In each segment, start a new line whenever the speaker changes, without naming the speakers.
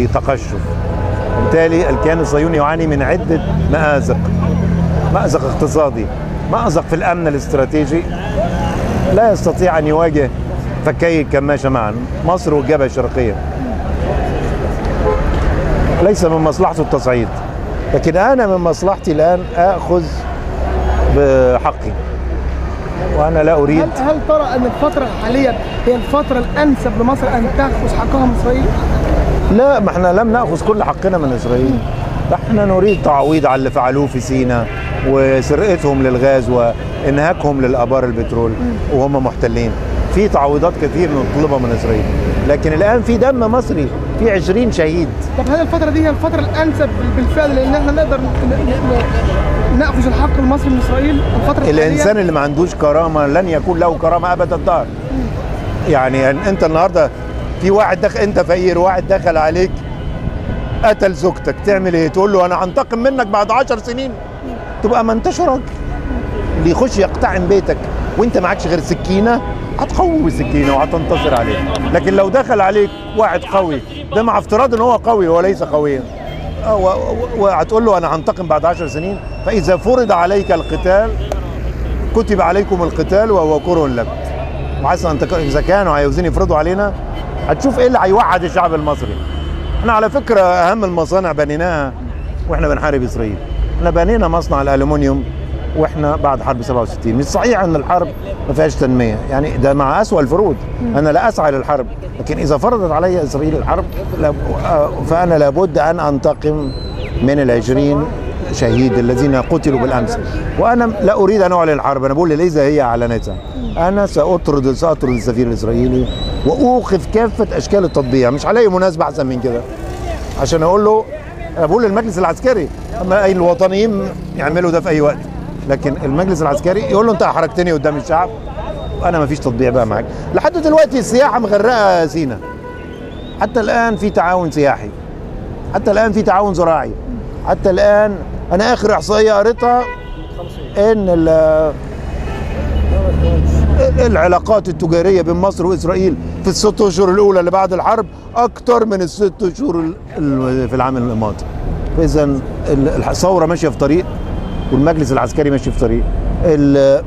في تقشف بالتالي الكيان الصهيوني يعاني من عدة مآزق مأزق اقتصادي مأزق في الأمن الاستراتيجي لا يستطيع أن يواجه فكي الكماشة معا مصر والجبهة الشرقية ليس من مصلحته التصعيد لكن أنا من مصلحتي الآن أخذ بحقي وأنا لا أريد
هل هل ترى ان الفتره حاليا هي الفتره الانسب لمصر ان تاخذ حقها من اسرائيل؟
لا ما احنا لم ناخذ كل حقنا من اسرائيل احنا نريد تعويض على اللي فعلوه في سيناء وسرقتهم للغاز وانهاكهم للابار البترول وهم محتلين في تعويضات كثير نطلبها من اسرائيل لكن الان في دم مصري في 20 شهيد
طب هل الفتره دي هي الفتره الانسب بالفعل لان احنا نقدر ن- ن- ن- ناخذ الحق المصري من اسرائيل الفتره الحالية؟
الانسان اللي ما عندوش كرامه لن يكون له كرامه ابد الدهر يعني انت النهارده في واحد دخل انت فقير واحد دخل عليك قتل زوجتك تعمل ايه تقول له انا هنتقم منك بعد عشر سنين تبقى ما انتش راجل اللي يخش يقتحم بيتك وانت معكش غير سكينه هتقوي بالسكينه وهتنتصر عليه لكن لو دخل عليك واحد قوي ده مع افتراض ان هو قوي وليس قويا آه، و- و- وهتقول له انا هنتقم بعد عشر سنين فاذا فرض عليك القتال كتب عليكم القتال وهو كره لكم وعسى ان تك- اذا كانوا عايزين يفرضوا علينا هتشوف ايه اللي هيوحد الشعب المصري احنا على فكره اهم المصانع بنيناها واحنا بنحارب اسرائيل احنا بنينا مصنع الالومنيوم واحنا بعد حرب 67 مش صحيح ان الحرب ما فيهاش تنميه يعني ده مع اسوأ الفروض انا لا اسعى للحرب لكن اذا فرضت علي اسرائيل الحرب لا- آه، فانا لابد ان انتقم من العشرين شهيد الذين قتلوا بالامس وانا لا اريد ان اعلن الحرب انا بقول ليزا هي اعلنتها انا ساطرد ساطرد السفير الاسرائيلي واوقف كافه اشكال التطبيع مش هلاقي مناسبه احسن من كده عشان اقول له انا بقول للمجلس العسكري اما اي الوطنيين يعملوا ده في اي وقت لكن المجلس العسكري يقول له انت احرجتني قدام الشعب انا ما فيش تطبيع بقى معاك لحد دلوقتي السياحه مغرقه سينا حتى الان في تعاون سياحي حتى الان في تعاون زراعي حتى الان انا اخر احصائيه قريتها ان ال- العلاقات التجاريه بين مصر واسرائيل في الست اشهر الاولى اللي بعد الحرب اكتر من الست اشهر ال- ال- في العام الماضي فاذا ال- الثوره ماشيه في طريق والمجلس العسكري ماشي في طريق ال-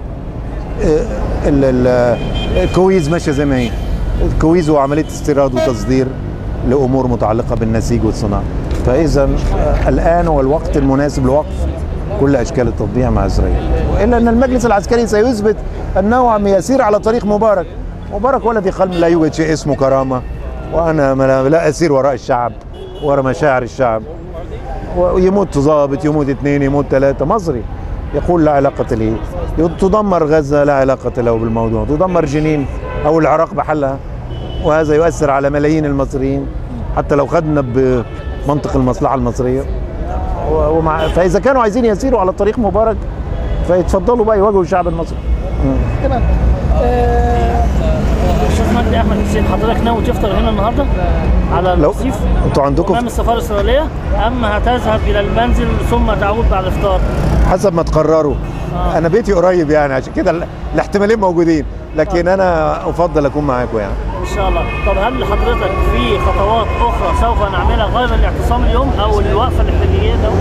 ال- ال- الكويز ماشيه زي ما هي الكويز هو عمليه استيراد وتصدير لامور متعلقه بالنسيج والصناعه فاذا آه، الان هو الوقت المناسب لوقف كل اشكال التطبيع مع اسرائيل الا ان المجلس العسكري سيثبت انه عم يسير على طريق مبارك مبارك ولا في قلب لا يوجد شيء اسمه كرامه وانا ما- لا اسير وراء الشعب وراء مشاعر الشعب ويموت ضابط يموت اثنين يموت ثلاثة مصري يقول لا علاقة لي تدمر غزة لا علاقة له بالموضوع تدمر جنين أو العراق بحلها وهذا يؤثر على ملايين المصريين حتى لو خدنا بمنطق المصلحة المصرية و- ومع فإذا كانوا عايزين يسيروا على طريق مبارك فيتفضلوا بقى يواجهوا الشعب المصري
تمام آه،
استاذ مجدي احمد حسين حضرتك ناوي تفطر هنا النهارده على
لو
الرصيف
انتوا عندكم
امام السفاره الاسرائيليه ام هتذهب الى المنزل ثم تعود بعد الافطار؟
حسب ما تقرروا
آه.
انا بيتي قريب يعني عشان كده ال- الاحتمالين موجودين لكن انا افضل اكون معاكم يعني
ان شاء الله طب هل حضرتك في خطوات اخرى سوف نعملها غير الاعتصام اليوم او الوقفه الاحتجاجيه ده؟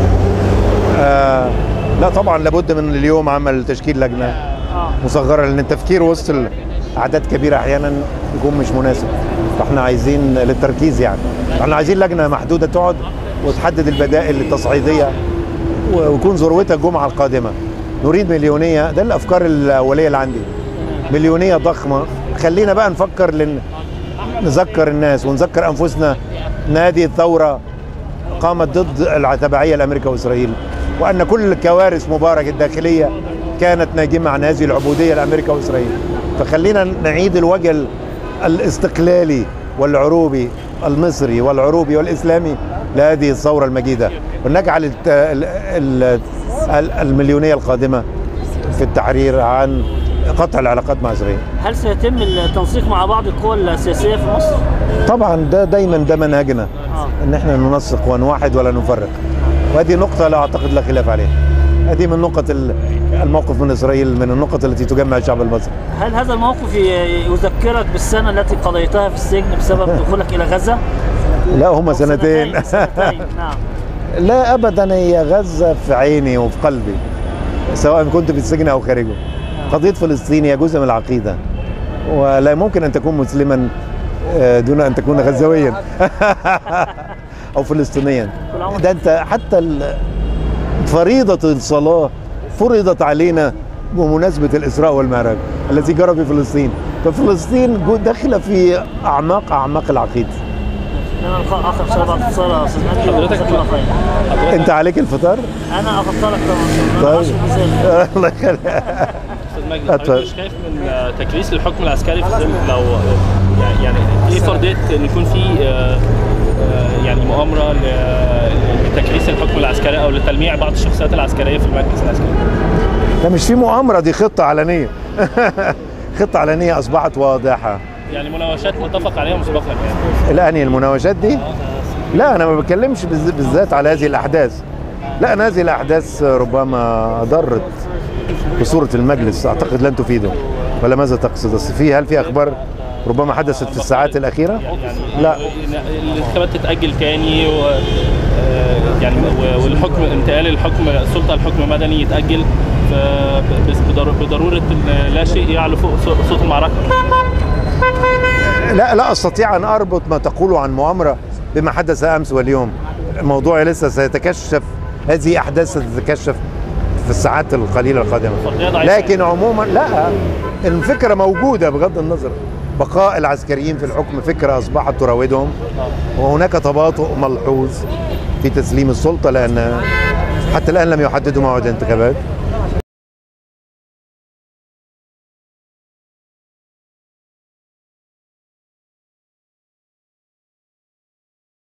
آه لا طبعا لابد من اليوم عمل تشكيل لجنه
اه
مصغره لان التفكير وسط اعداد كبيره احيانا يكون مش مناسب فاحنا عايزين للتركيز يعني احنا عايزين لجنه محدوده تقعد وتحدد البدائل التصعيديه ويكون ذروتها الجمعه القادمه نريد مليونيه ده الافكار الاوليه اللي عندي مليونيه ضخمه خلينا بقى نفكر لن نذكر الناس ونذكر انفسنا ان هذه الثوره قامت ضد التبعيه لامريكا واسرائيل وان كل كوارث مبارك الداخليه كانت ناجمه عن هذه العبوديه لامريكا واسرائيل فخلينا نعيد الوجه ال- الاستقلالي والعروبي المصري والعروبي والاسلامي لهذه الثوره المجيده ونجعل الت- ال- ال- ال- المليونيه القادمه في التحرير عن قطع العلاقات مع اسرائيل
هل سيتم التنسيق مع بعض القوى السياسيه في مصر؟
طبعا ده دايما ده منهجنا
اه
ان احنا ننسق ونوحد ولا نفرق وهذه نقطة لا اعتقد لا خلاف عليها هذه من نقط ال- الموقف من اسرائيل من النقط التي تجمع الشعب المصري
هل هذا الموقف ي- يذكرك بالسنه التي قضيتها في السجن بسبب دخولك الى غزه؟
لا هم سنتين
سنتين نعم
لا ابدا هي غزه في عيني وفي قلبي سواء كنت في السجن او خارجه قضيه فلسطين هي جزء من العقيده ولا يمكن ان تكون مسلما آه، دون ان تكون غزاويا او فلسطينيا
كل عام
ده انت حتى ال- فريضه الصلاه فرضت علينا بمناسبه الاسراء والمعراج الذي جرى في فلسطين ففلسطين جو- داخله في اعماق اعماق العقيده
لنا لقاء اخر ان شاء الله بعد اتصال يا استاذ مجدي
حضرتك-
وجزاك الله خير
حضرتك
انت عليك الفطار
انا افضلك طبعا
طيب.
عشر بذلك.
الله يخليك
استاذ مجدي
اتفضل.
حضرتك مش خايف من آه، تكريس الحكم العسكري في ظل لو يعني- يعني ايه فرضيه ان يكون في آه، آه، يعني مؤامره ل- لتكريس الحكم العسكري او لتلميع بعض الشخصيات العسكريه في المركز العسكري
ده مش في مؤامره دي خطه علنيه خطه علنيه اصبحت واضحه
يعني مناوشات متفق عليها مسبقا يعني
الان المناوشات دي لا انا ما بتكلمش بالز- بالذات على هذه الاحداث لا أنا هذه الاحداث ربما ضرت بصوره المجلس اعتقد لن تفيده ولا ماذا تقصد أصل في هل في اخبار ربما حدثت في الساعات الاخيره
يعني
لا.
الانتخابات تتاجل تاني و آه، يعني و- والحكم انتقال الحكم السلطه الحكم مدني يتاجل ف- بس بدر- بضروره إن لا شيء يعلو فوق صو- صوت المعركه
لا لا استطيع ان اربط ما تقوله عن مؤامره بما حدث امس واليوم الموضوع لسه سيتكشف هذه احداث ستتكشف في الساعات القليله القادمه
فرضية ضعيفة
لكن عموما لا الفكره موجوده بغض النظر بقاء العسكريين في الحكم فكره اصبحت تراودهم وهناك تباطؤ ملحوظ في تسليم السلطه لان حتى الان لم يحددوا موعد انتخابات